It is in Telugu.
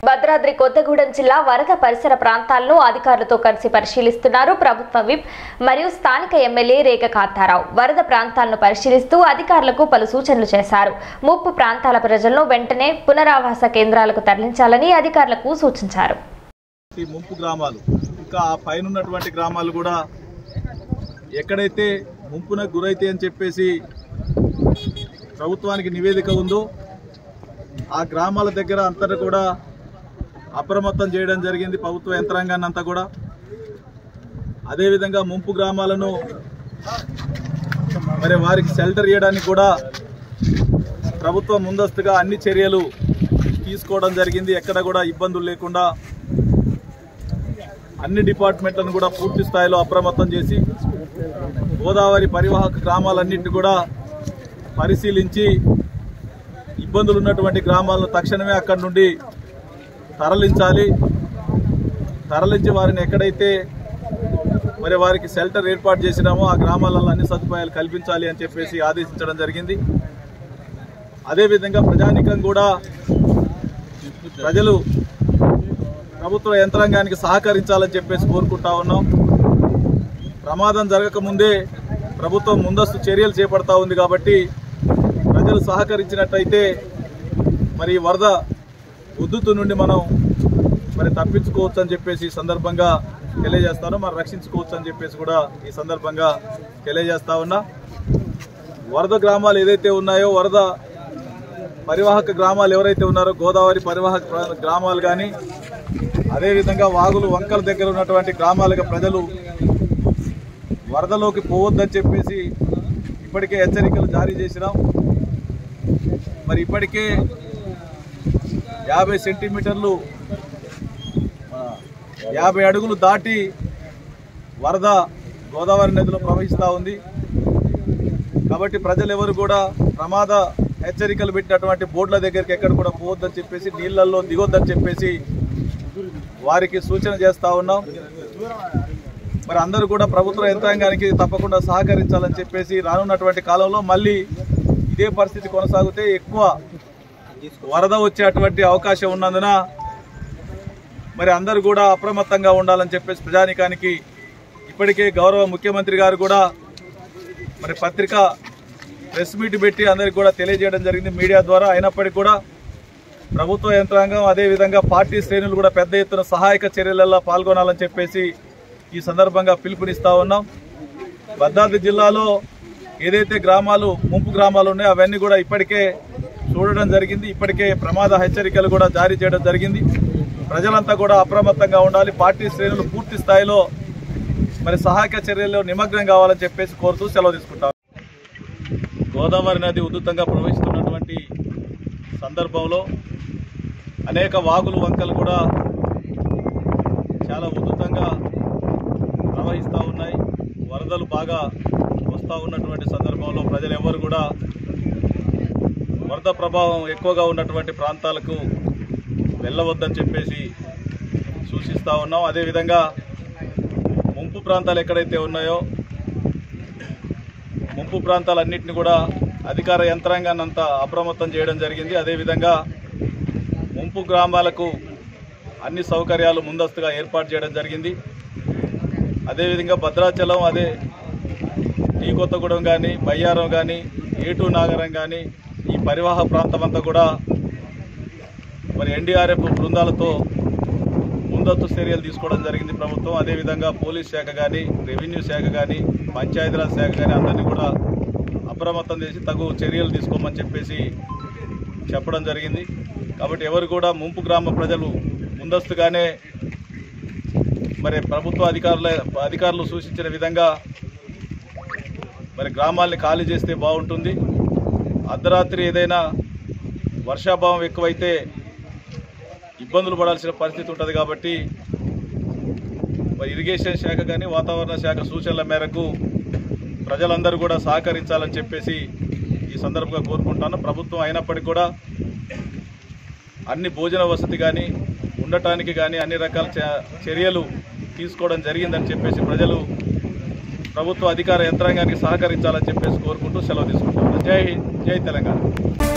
భద్రాద్రి కొత్తగూడెం జిల్లా వరద పరిసర ప్రాంతాలను అధికారులతో కలిసి పరిశీలిస్తున్నారు ప్రభుత్వ విప్ మరియు స్థానిక ఎమ్మెల్యే రేఖ కాంతారావు వరద ప్రాంతాలను పరిశీలిస్తూ అధికారులకు పలు సూచనలు చేశారు ముప్పు ప్రాంతాల ప్రజలను వెంటనే పునరావాస కేంద్రాలకు తరలించాలని అధికారులకు సూచించారు ఈ ముంపు గ్రామాలు ఇంకా ఆ పైన ఉన్నటువంటి గ్రామాలు కూడా ఎక్కడైతే ముంపునకు గురైతే అని చెప్పేసి ప్రభుత్వానికి నివేదిక ఉందో ఆ గ్రామాల దగ్గర అంతటా కూడా అప్రమత్తం చేయడం జరిగింది ప్రభుత్వ యంత్రాంగాన్ని అంతా కూడా అదేవిధంగా ముంపు గ్రామాలను మరి వారికి షెల్టర్ ఇవ్వడానికి కూడా ప్రభుత్వం ముందస్తుగా అన్ని చర్యలు తీసుకోవడం జరిగింది ఎక్కడ కూడా ఇబ్బందులు లేకుండా అన్ని డిపార్ట్మెంట్లను కూడా పూర్తి స్థాయిలో అప్రమత్తం చేసి గోదావరి పరివాహక గ్రామాలన్నింటినీ కూడా పరిశీలించి ఇబ్బందులు ఉన్నటువంటి గ్రామాలను తక్షణమే అక్కడి నుండి తరలించాలి తరలించి వారిని ఎక్కడైతే మరి వారికి షెల్టర్ ఏర్పాటు చేసినామో ఆ గ్రామాలలో అన్ని సదుపాయాలు కల్పించాలి అని చెప్పేసి ఆదేశించడం జరిగింది అదేవిధంగా ప్రజానికం కూడా ప్రజలు ప్రభుత్వ యంత్రాంగానికి సహకరించాలని చెప్పేసి కోరుకుంటా ఉన్నాం ప్రమాదం జరగకముందే ప్రభుత్వం ముందస్తు చర్యలు చేపడతా ఉంది కాబట్టి ప్రజలు సహకరించినట్టయితే మరి ఈ వరద ఉద్ధృతి నుండి మనం మరి తప్పించుకోవచ్చు అని చెప్పేసి ఈ సందర్భంగా తెలియజేస్తాను మరి రక్షించుకోవచ్చు అని చెప్పేసి కూడా ఈ సందర్భంగా తెలియజేస్తా ఉన్నా వరద గ్రామాలు ఏదైతే ఉన్నాయో వరద పరివాహక గ్రామాలు ఎవరైతే ఉన్నారో గోదావరి పరివాహక ప్రా- గ్రామాలు కానీ అదేవిధంగా వాగులు వంకల దగ్గర ఉన్నటువంటి గ్రామాలుగా ప్రజలు వరదలోకి పోవద్దని చెప్పేసి ఇప్పటికే హెచ్చరికలు జారీ చేసినాం మరి ఇప్పటికే యాభై సెంటీమీటర్లు ఆ, యాభై అడుగులు దాటి వరద గోదావరి నదిలో ప్రవహిస్తూ ఉంది కాబట్టి ప్రజలు ఎవరు కూడా ప్రమాద హెచ్చరికలు పెట్టినటువంటి బోర్డుల దగ్గరికి ఎక్కడ కూడా పోవద్దని చెప్పేసి నీళ్ళల్లో దిగొద్దని చెప్పేసి వారికి సూచన చేస్తా ఉన్నాం మరి అందరూ కూడా ప్రభుత్వ యంత్రాంగానికి తప్పకుండా సహకరించాలని చెప్పేసి రానున్నటువంటి కాలంలో మళ్ళీ ఇదే పరిస్థితి కొనసాగితే ఎక్కువ వరద వచ్చేటువంటి అవకాశం ఉన్నందున మరి అందరూ కూడా అప్రమత్తంగా ఉండాలని చెప్పేసి ప్రజానికానికి ఇప్పటికే గౌరవ ముఖ్యమంత్రి గారు కూడా మరి పత్రిక ప్రెస్ మీట్ పెట్టి అందరికి కూడా తెలియజేయడం జరిగింది మీడియా ద్వారా అయినప్పటికీ కూడా ప్రభుత్వ యంత్రాంగం అదేవిధంగా పార్టీ శ్రేణులు కూడా పెద్ద ఎత్తున సహాయక చర్యలలో పాల్గొనాలని చెప్పేసి ఈ సందర్భంగా పిలుపునిస్తా ఉన్నాం భద్రాద్రి జిల్లాలో ఏదైతే గ్రామాలు ముంపు గ్రామాలు ఉన్నాయో అవన్నీ కూడా ఇప్పటికే చూడడం జరిగింది ఇప్పటికే ప్రమాద హెచ్చరికలు కూడా జారీ చేయడం జరిగింది ప్రజలంతా కూడా అప్రమత్తంగా ఉండాలి పార్టీ శ్రేణులు పూర్తి స్థాయిలో మరి సహాయక చర్యల్లో నిమగ్నం కావాలని చెప్పేసి కోరుతూ సెలవు తీసుకుంటాం గోదావరి నది ఉధృతంగా ప్రవహిస్తున్నటువంటి సందర్భంలో అనేక వాగులు వంకలు కూడా చాలా ఉధృతంగా ప్రవహిస్తూ ఉన్నాయి వరదలు బాగా వస్తూ ఉన్నటువంటి సందర్భంలో ప్రజలు ఎవరు కూడా వరద ప్రభావం ఎక్కువగా ఉన్నటువంటి ప్రాంతాలకు వెళ్ళవద్దని చెప్పేసి సూచిస్తూ ఉన్నాం అదేవిధంగా ముంపు ప్రాంతాలు ఎక్కడైతే ఉన్నాయో ముంపు ప్రాంతాలన్నింటినీ కూడా అధికార యంత్రాంగాన్ని అంతా అప్రమత్తం చేయడం జరిగింది అదేవిధంగా ముంపు గ్రామాలకు అన్ని సౌకర్యాలు ముందస్తుగా ఏర్పాటు చేయడం జరిగింది అదేవిధంగా భద్రాచలం అదే టీ కొత్తగూడెం కానీ బయ్యారం కానీ ఏటూ నాగరం కానీ ఈ పరివాహ ప్రాంతం అంతా కూడా మరి ఎన్డీఆర్ఎఫ్ బృందాలతో ముందస్తు చర్యలు తీసుకోవడం జరిగింది ప్రభుత్వం అదేవిధంగా పోలీస్ శాఖ కానీ రెవెన్యూ శాఖ కానీ పంచాయతీరాజ్ శాఖ కానీ అందరినీ కూడా అప్రమత్తం చేసి తగు చర్యలు తీసుకోమని చెప్పేసి చెప్పడం జరిగింది కాబట్టి ఎవరు కూడా ముంపు గ్రామ ప్రజలు ముందస్తుగానే మరి ప్రభుత్వ అధికారుల అధికారులు సూచించిన విధంగా మరి గ్రామాల్ని ఖాళీ చేస్తే బాగుంటుంది అర్ధరాత్రి ఏదైనా వర్షాభావం ఎక్కువైతే ఇబ్బందులు పడాల్సిన పరిస్థితి ఉంటుంది కాబట్టి మరి ఇరిగేషన్ శాఖ కానీ వాతావరణ శాఖ సూచనల మేరకు ప్రజలందరూ కూడా సహకరించాలని చెప్పేసి ఈ సందర్భంగా కోరుకుంటాను ప్రభుత్వం అయినప్పటికీ కూడా అన్ని భోజన వసతి కానీ ఉండటానికి కానీ అన్ని రకాల చ- చర్యలు తీసుకోవడం జరిగిందని చెప్పేసి ప్రజలు ప్రభుత్వ అధికార యంత్రాంగానికి సహకరించాలని చెప్పేసి కోరుకుంటూ సెలవు తీసుకుంటాను జై హింద్ జై తెలంగాణ